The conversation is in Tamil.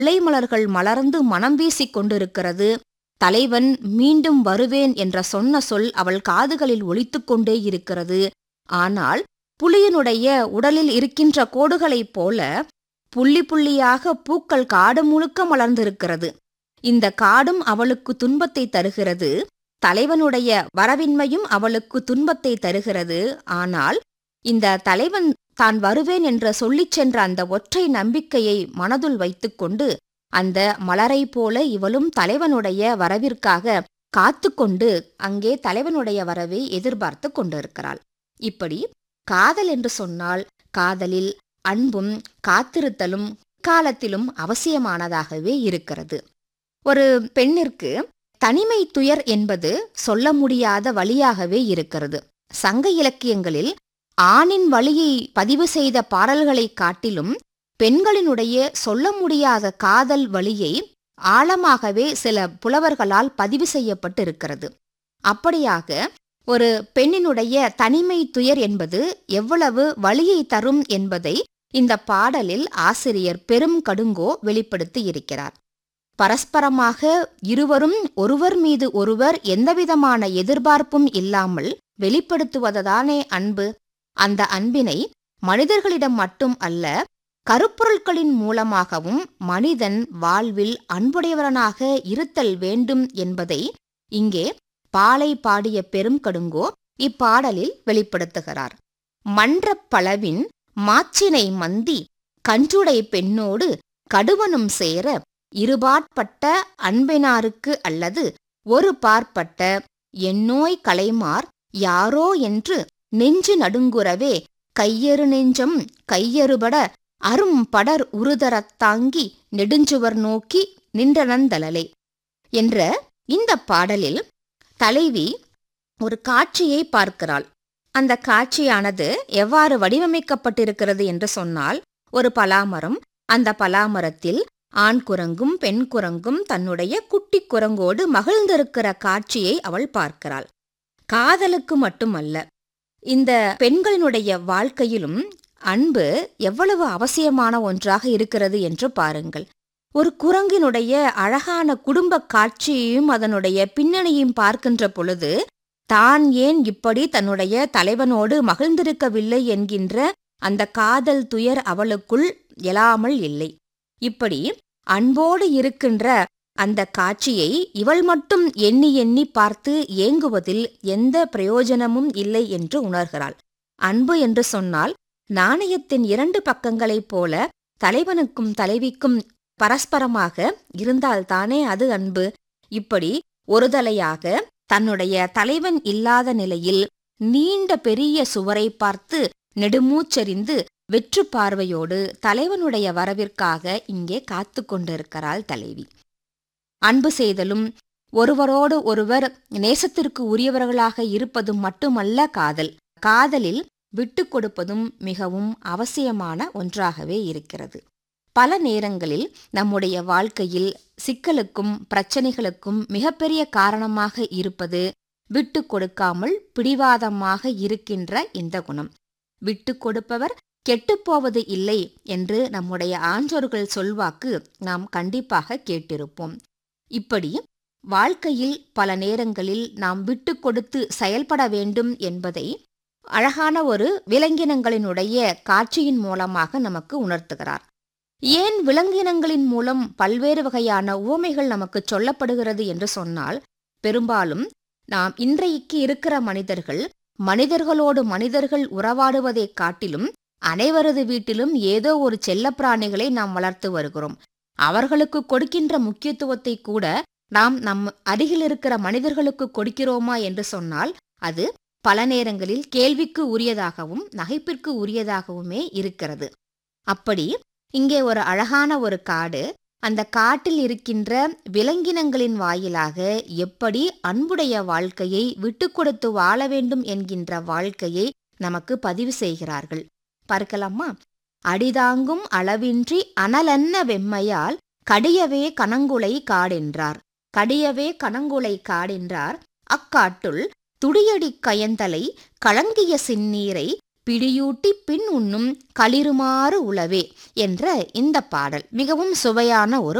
முல்லை மலர்கள் மலர்ந்து மனம் வீசிக் கொண்டிருக்கிறது தலைவன் மீண்டும் வருவேன் என்ற சொன்ன சொல் அவள் காதுகளில் ஒலித்துக் கொண்டே இருக்கிறது ஆனால் புலியினுடைய உடலில் இருக்கின்ற கோடுகளைப் போல புள்ளி புள்ளியாக பூக்கள் காடு முழுக்க மலர்ந்திருக்கிறது இந்த காடும் அவளுக்கு துன்பத்தை தருகிறது தலைவனுடைய வரவின்மையும் அவளுக்கு துன்பத்தை தருகிறது ஆனால் இந்த தலைவன் தான் வருவேன் என்று சொல்லிச் சென்ற அந்த ஒற்றை நம்பிக்கையை மனதுள் வைத்துக்கொண்டு அந்த மலரை போல இவளும் தலைவனுடைய வரவிற்காக காத்துக்கொண்டு அங்கே தலைவனுடைய வரவை எதிர்பார்த்து கொண்டிருக்கிறாள் இப்படி காதல் என்று சொன்னால் காதலில் அன்பும் காத்திருத்தலும் காலத்திலும் அவசியமானதாகவே இருக்கிறது ஒரு பெண்ணிற்கு தனிமை துயர் என்பது சொல்ல முடியாத வழியாகவே இருக்கிறது சங்க இலக்கியங்களில் ஆணின் வழியை பதிவு செய்த பாடல்களை காட்டிலும் பெண்களினுடைய சொல்ல முடியாத காதல் வழியை ஆழமாகவே சில புலவர்களால் பதிவு செய்யப்பட்டிருக்கிறது அப்படியாக ஒரு பெண்ணினுடைய தனிமை துயர் என்பது எவ்வளவு வழியை தரும் என்பதை இந்த பாடலில் ஆசிரியர் பெரும் கடுங்கோ வெளிப்படுத்தி இருக்கிறார் பரஸ்பரமாக இருவரும் ஒருவர் மீது ஒருவர் எந்தவிதமான எதிர்பார்ப்பும் இல்லாமல் வெளிப்படுத்துவதுதானே அன்பு அந்த அன்பினை மனிதர்களிடம் மட்டும் அல்ல கருப்பொருட்களின் மூலமாகவும் மனிதன் வாழ்வில் அன்புடையவனாக இருத்தல் வேண்டும் என்பதை இங்கே பாலை பாடிய பெரும் கடுங்கோ இப்பாடலில் வெளிப்படுத்துகிறார் மன்றப் பளவின் மாச்சினை மந்தி கன்றுடை பெண்ணோடு கடுவனும் சேர இருபாட்பட்ட அன்பினாருக்கு அல்லது ஒரு பார்ப்பட்ட எண்ணோய் கலைமார் யாரோ என்று நெஞ்சு நடுங்குறவே கையறு நெஞ்சம் கையறுபட அரும் படர் உருதரத் தாங்கி நெடுஞ்சுவர் நோக்கி நின்றனந்தலலே என்ற இந்த பாடலில் தலைவி ஒரு காட்சியை பார்க்கிறாள் அந்த காட்சியானது எவ்வாறு வடிவமைக்கப்பட்டிருக்கிறது என்று சொன்னால் ஒரு பலாமரம் அந்த பலாமரத்தில் ஆண் குரங்கும் பெண் குரங்கும் தன்னுடைய குட்டி குரங்கோடு மகிழ்ந்திருக்கிற காட்சியை அவள் பார்க்கிறாள் காதலுக்கு மட்டுமல்ல இந்த பெண்களினுடைய வாழ்க்கையிலும் அன்பு எவ்வளவு அவசியமான ஒன்றாக இருக்கிறது என்று பாருங்கள் ஒரு குரங்கினுடைய அழகான குடும்ப காட்சியையும் அதனுடைய பின்னணியையும் பார்க்கின்ற பொழுது தான் ஏன் இப்படி தன்னுடைய தலைவனோடு மகிழ்ந்திருக்கவில்லை என்கின்ற அந்த காதல் துயர் அவளுக்குள் எழாமல் இல்லை இப்படி அன்போடு இருக்கின்ற அந்த காட்சியை இவள் மட்டும் எண்ணி எண்ணி பார்த்து ஏங்குவதில் எந்த பிரயோஜனமும் இல்லை என்று உணர்கிறாள் அன்பு என்று சொன்னால் நாணயத்தின் இரண்டு பக்கங்களைப் போல தலைவனுக்கும் தலைவிக்கும் பரஸ்பரமாக இருந்தால்தானே அது அன்பு இப்படி ஒருதலையாக தன்னுடைய தலைவன் இல்லாத நிலையில் நீண்ட பெரிய சுவரை பார்த்து நெடுமூச்செறிந்து வெற்று பார்வையோடு தலைவனுடைய வரவிற்காக இங்கே காத்து கொண்டிருக்கிறாள் தலைவி அன்பு செய்தலும் ஒருவரோடு ஒருவர் நேசத்திற்கு உரியவர்களாக இருப்பதும் மட்டுமல்ல காதல் காதலில் விட்டு கொடுப்பதும் மிகவும் அவசியமான ஒன்றாகவே இருக்கிறது பல நேரங்களில் நம்முடைய வாழ்க்கையில் சிக்கலுக்கும் பிரச்சனைகளுக்கும் மிகப்பெரிய காரணமாக இருப்பது விட்டு கொடுக்காமல் பிடிவாதமாக இருக்கின்ற இந்த குணம் விட்டு கொடுப்பவர் கெட்டுப்போவது இல்லை என்று நம்முடைய ஆன்றோர்கள் சொல்வாக்கு நாம் கண்டிப்பாக கேட்டிருப்போம் இப்படி வாழ்க்கையில் பல நேரங்களில் நாம் விட்டு கொடுத்து செயல்பட வேண்டும் என்பதை அழகான ஒரு விலங்கினங்களினுடைய காட்சியின் மூலமாக நமக்கு உணர்த்துகிறார் ஏன் விலங்கினங்களின் மூலம் பல்வேறு வகையான உவமைகள் நமக்கு சொல்லப்படுகிறது என்று சொன்னால் பெரும்பாலும் நாம் இன்றைக்கு இருக்கிற மனிதர்கள் மனிதர்களோடு மனிதர்கள் உறவாடுவதைக் காட்டிலும் அனைவரது வீட்டிலும் ஏதோ ஒரு செல்லப்பிராணிகளை நாம் வளர்த்து வருகிறோம் அவர்களுக்கு கொடுக்கின்ற முக்கியத்துவத்தை கூட நாம் நம் அருகில் இருக்கிற மனிதர்களுக்கு கொடுக்கிறோமா என்று சொன்னால் அது பல நேரங்களில் கேள்விக்கு உரியதாகவும் நகைப்பிற்கு உரியதாகவுமே இருக்கிறது அப்படி இங்கே ஒரு அழகான ஒரு காடு அந்த காட்டில் இருக்கின்ற விலங்கினங்களின் வாயிலாக எப்படி அன்புடைய வாழ்க்கையை விட்டு கொடுத்து வாழ வேண்டும் என்கின்ற வாழ்க்கையை நமக்கு பதிவு செய்கிறார்கள் பார்க்கலாமா அடிதாங்கும் அளவின்றி அனலன்ன வெம்மையால் கடியவே கனங்குலை காடென்றார் கடியவே கனங்குலை காடென்றார் அக்காட்டுள் துடியடி கயந்தலை கலங்கிய சின்னீரை பிடியூட்டி பின் உண்ணும் களிறுமாறு உளவே என்ற இந்த பாடல் மிகவும் சுவையான ஒரு